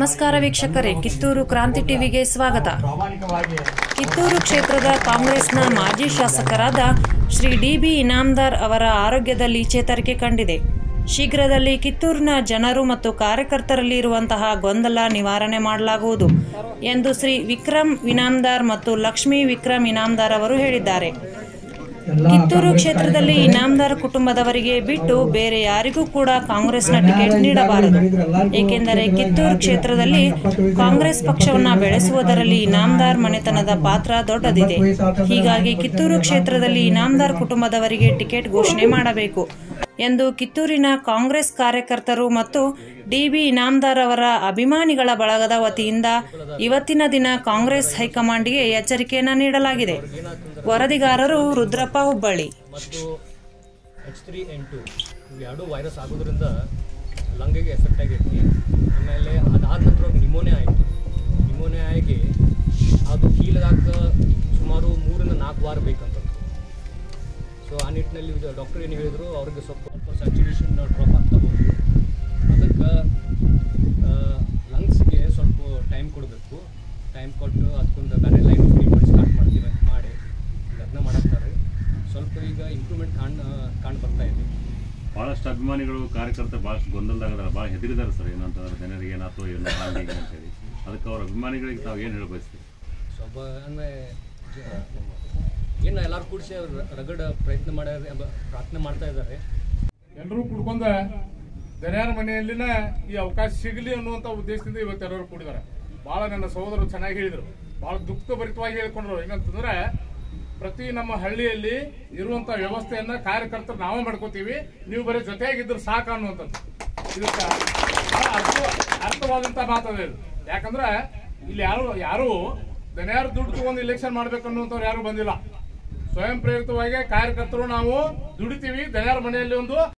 ನಮಸ್ಕಾರ ವೀಕ್ಷಕರೇ ಕಿತ್ತೂರು ಕ್ರಾಂತಿ ಟಿವಿಗೆ ಸ್ವಾಗತ ಪ್ರಾಮಾಣಿಕವಾಗಿ ಕಿತ್ತೂರು ಕ್ಷೇತ್ರದ ಕಾಂಗ್ರೆಸ್ನ ಮಾಜಿ ಶಾಸಕರಾದ ಶ್ರೀ ಡಿ ಬಿ ಇನಾಮ್ದಾರ್ ಅವರ ಆರೋಗ್ಯದಲ್ಲಿ ಚೇತರಿಕೆ ಕಂಡಿದೆ ಶೀಘ್ರದಲ್ಲಿ ಕಿತ್ತೂರಿನ ಜನರು ಮತ್ತು ಕಾರ್ಯಕರ್ತರಲ್ಲಿ ಇರುವಂತಹ ಗೊಂದಲ ನಿವಾರಣೆ ಮಾಡಲಾಗುವುದು ಎಂದು ಶ್ರೀ ವಿಕ್ರಮ್ ಇನಾಮ್ದಾರ್ ಮತ್ತು ಲಕ್ಷ್ಮೀ ವಿಕ್ರಮ್ ಇನಾಮ್ದಾರ್ ಅವರು ಹೇಳಿದ್ದಾರೆ ಎಲ್ಲ ಕಿತ್ತೂರು ಕ್ಷೇತ್ರದಲ್ಲಿ ಇನಾಮ್ದಾರ್ ಕುಟುಂಬದವರಿಗೆ ಬಿಟ್ಟು ಬೇರೆ ಯಾರಿಗೂ ಕೂಡ ಕಾಂಗ್ರೆಸ್ನ ಟಿಕೆಟ್ ನೀಡಬಾರದು ಏಕೆಂದರೆ ಕಿತ್ತೂರು ಕ್ಷೇತ್ರದಲ್ಲಿ ಕಾಂಗ್ರೆಸ್ ಪಕ್ಷವನ್ನ ಬೆಳೆಸುವುದರಲ್ಲಿ ಇನಾಮ್ದಾರ್ ಮನೆತನದ ಪಾತ್ರ ದೊಡ್ಡದಿದೆ ಹೀಗಾಗಿ ಕಿತ್ತೂರು ಕ್ಷೇತ್ರದಲ್ಲಿ ಇನಾಮ್ದಾರ್ ಕುಟುಂಬದವರಿಗೆ ಟಿಕೆಟ್ ಘೋಷಣೆ ಮಾಡಬೇಕು ಎಂದು ಕಿತ್ತೂರಿನ ಕಾಂಗ್ರೆಸ್ ಕಾರ್ಯಕರ್ತರು ಮತ್ತು ಡಿಬಿ ಇನಾಮ್ದಾರ್ ಅವರ ಅಭಿಮಾನಿಗಳ ಬಳಗದ ವತಿಯಿಂದ ಇವತ್ತಿನ ದಿನ ಕಾಂಗ್ರೆಸ್ ಹೈಕಮಾಂಡ್ಗೆ ಎಚ್ಚರಿಕೆಯನ್ನು ನೀಡಲಾಗಿದೆ ವರದಿಗಾರರು ರುದ್ರಪ್ಪ ಹುಬ್ಬಳ್ಳಿ ಮತ್ತು ಎಚ್ ತ್ರೀ ಎನ್ ಟು ಇವೆರಡೂ ವೈರಸ್ ಆಗೋದ್ರಿಂದ ಲಂಗಿಗೆ ಎಫೆಕ್ಟ್ ಆಗೈತಿ ಆಮೇಲೆ ಅದಾದ ನಂತರ ನಿಮೋನಿಯಾ ಆಯಿತು ನಿಮೋನಿಯಾ ಆಗಿ ಅದು ಕೀಲಗಾಕ ಸುಮಾರು ಮೂರಿಂದ ನಾಲ್ಕು ವಾರ ಬೇಕಂತ ಸೊ ಆ ನಿಟ್ಟಿನಲ್ಲಿ ಡಾಕ್ಟರ್ ಏನು ಹೇಳಿದ್ರು ಅವ್ರಿಗೆ ಸ್ವಲ್ಪ ಸ್ವಲ್ಪ ಸ್ಯಾಚುರೇಷನ್ ಡ್ರಾಪ್ ಆಗ್ತಾ ಹೋಗಿ ಅದಕ್ಕೆ ಲಂಗ್ಸ್ಗೆ ಸ್ವಲ್ಪ ಟೈಮ್ ಕೊಡಬೇಕು ಟೈಮ್ ಕೊಟ್ಟು ಅದಕ್ಕೊಂದು ಬೇರೆ ಲೈನ್ ಟ್ರೀಟ್ಮೆಂಟ್ ಸ್ಟಾರ್ಟ್ ಮಾಡ್ತೀವಿ ಅಂತ ಮಾಡಿ ಯತ್ನ ಮಾಡತ್ತಾರೆ ಸ್ವಲ್ಪ ಈಗ ಇಂಪ್ರೂವ್ಮೆಂಟ್ ಕಾಣ್ ಕಾಣ್ ಬರ್ತಾ ಇದೆ ಭಾಳಷ್ಟು ಅಭಿಮಾನಿಗಳು ಕಾರ್ಯಕರ್ತರು ಭಾಳಷ್ಟು ಗೊಂದಲದಾಗದಾರ ಭಾಳ ಹೆದರಿದ್ದಾರೆ ಸರ್ ಏನಂತಂದ್ರೆ ಜನರಿಗೆ ಏನಾಯ್ತು ಏನೋ ಹಾಗೆ ಹೀಗೆ ಅಂತೇಳಿ ಅದಕ್ಕೆ ಅವ್ರ ಅಭಿಮಾನಿಗಳಿಗೆ ತಾವು ಏನು ಹೇಳ ಬಯಸ್ತೀವಿ ಸ್ವಲ್ಪ ಅಂದರೆ ಏನು ಎಲ್ಲರೂ ಕೂಡಿಸಿ ರಗಡ ಪ್ರಯತ್ನ ಮಾಡ್ಯಾರ ಬ- ಪ್ರಾರ್ಥನೆ ಮಾಡ್ತಾ ಇದ್ದಾರೆ ಎಲ್ಲರೂ ಕುಡ್ಕೊಂಡ ದನಿಯಾರ ಮನೆಯಲ್ಲಿನ ಈ ಅವಕಾಶ ಸಿಗಲಿ ಅನ್ನುವಂತ ಉದ್ದೇಶದಿಂದ ಇವತ್ತು ಎಲ್ಲರೂ ಕೂಡಿದ್ದಾರೆ ಬಹಳ ನನ್ನ ಸಹೋದರರು ಚೆನ್ನಾಗಿ ಹೇಳಿದರು ಬಹಳ ದುಃಖಭರಿತವಾಗಿ ಹೇಳ್ಕೊಂಡ್ರು ಏನಂತಂದ್ರೆ ಪ್ರತಿ ನಮ್ಮ ಹಳ್ಳಿಯಲ್ಲಿ ಇರುವಂತ ವ್ಯವಸ್ಥೆಯನ್ನ ಕಾರ್ಯಕರ್ತರು ನಾವೇ ಮಾಡ್ಕೋತೀವಿ ನೀವು ಬರೀ ಜೊತೆಯಾಗಿದ್ರೆ ಸಾಕು ಅನ್ನುವಂಥದ್ದು ಇದಕ್ಕೆ ಬಹಳ ಅರ್ಥ ಅರ್ಥವಾದಂತ ಮಾತದ ಇದು ಯಾಕಂದ್ರೆ ಇಲ್ಲಿ ಯಾರು ಯಾರು ದನಿಯಾರ ದುಡ್ಡು ತಗೊಂಡು ಇಲೆಕ್ಷನ್ ಮಾಡ್ಬೇಕನ್ನುವಂಥವ್ರು ಯಾರು ಬಂದಿಲ್ಲ ಸ್ವಯಂ ಪ್ರೇರಿತವಾಗಿ ಕಾರ್ಯಕರ್ತರು ನಾವು ದುಡಿತೀವಿ ದನಿಯಾರ ಮನೆಯಲ್ಲಿ ಒಂದು